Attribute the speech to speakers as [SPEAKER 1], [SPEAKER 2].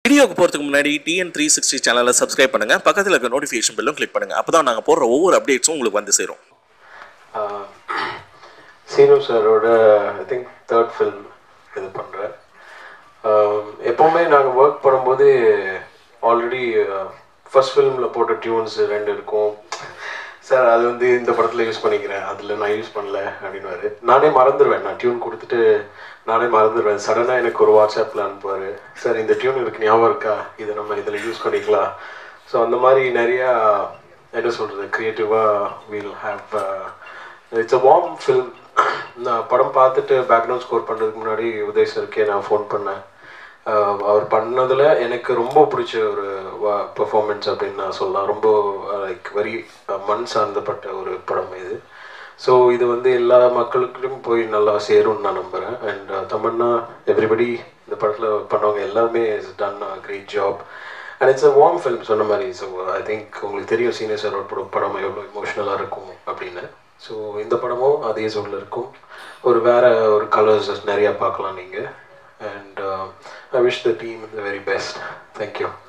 [SPEAKER 1] வீடியோக்கு போகிறதுக்கு முன்னாடி டிஎன் த்ரீ சிக்ஸ்டி சேனலை சப்ஸ்கிரைப் பண்ணுங்க பக்கத்தில் இருக்க நோட்டிஃபிகேஷன் பெல்லும் கிளிக் பண்ணுங்க அப்பதான் நாங்கள் போடுற ஒவ்வொரு அப்டேட்ஸும் உங்களுக்கு வந்து சேரும்
[SPEAKER 2] சீனு சாரோட ஐ திங்க் தேர்ட் ஃபில்ம் இது பண்ணுறேன் எப்போவுமே நாங்கள் ஒர்க் பண்ணும்போது ஆல்ரெடி ஃபர்ஸ்ட் ஃபிலிமில் போட்ட டியூன்ஸ் ரெண்டு இருக்கும் சார் அது வந்து இந்த படத்தில் யூஸ் பண்ணிக்கிறேன் அதில் நான் யூஸ் பண்ணல அப்படின்னுவாரு நானே மறந்துடுவேன் நான் டியூன் கொடுத்துட்டு நானே மறந்துடுவேன் சடனாக எனக்கு ஒரு வாட்ஸ்அப்பில் அனுப்புவார் சார் இந்த டியூன் இருக்கு ஞாபகம் இருக்கா இதை நம்ம இதில் யூஸ் பண்ணிக்கலாம் ஸோ அந்த மாதிரி நிறையா என்ன சொல்கிறது க்ரியேட்டிவாக we'll have it's a warm film நான் படம் பார்த்துட்டு பேக்ரவுண்ட் ஸ்கோர் பண்ணுறதுக்கு முன்னாடி உதய் சருக்கே நான் ஃபோன் பண்ணேன் ஆஹ் அவர் பண்ணதில் எனக்கு ரொம்ப பிடிச்ச ஒரு பெர்ஃபார்மன்ஸ் அப்படின்னு நான் சொல்லலாம் ரொம்ப லைக் வெரி மண் சார்ந்தப்பட்ட ஒரு படம் இது ஸோ இது வந்து எல்லா மக்களுக்கும் போய் நல்லா சேரும்னு நான் நம்புகிறேன் அண்ட் தமன்னா எவ்ரிபடி இந்த படத்தில் பண்ணவங்க எல்லாருமே is done a great job and it's a warm film சொன்ன மாதிரி ஸோ ஐ திங்க் உங்களுக்கு தெரியும் சீனியர் சாரோட படம் படம் எவ்வளோ இமோஷ்னலாக இருக்கும் அப்படின்னு ஸோ இந்த படமும் அதே சூழல் இருக்கும் ஒரு வேற ஒரு கலர்ஸ் நிறையா பார்க்கலாம் நீங்கள் and I wish the team the very best thank you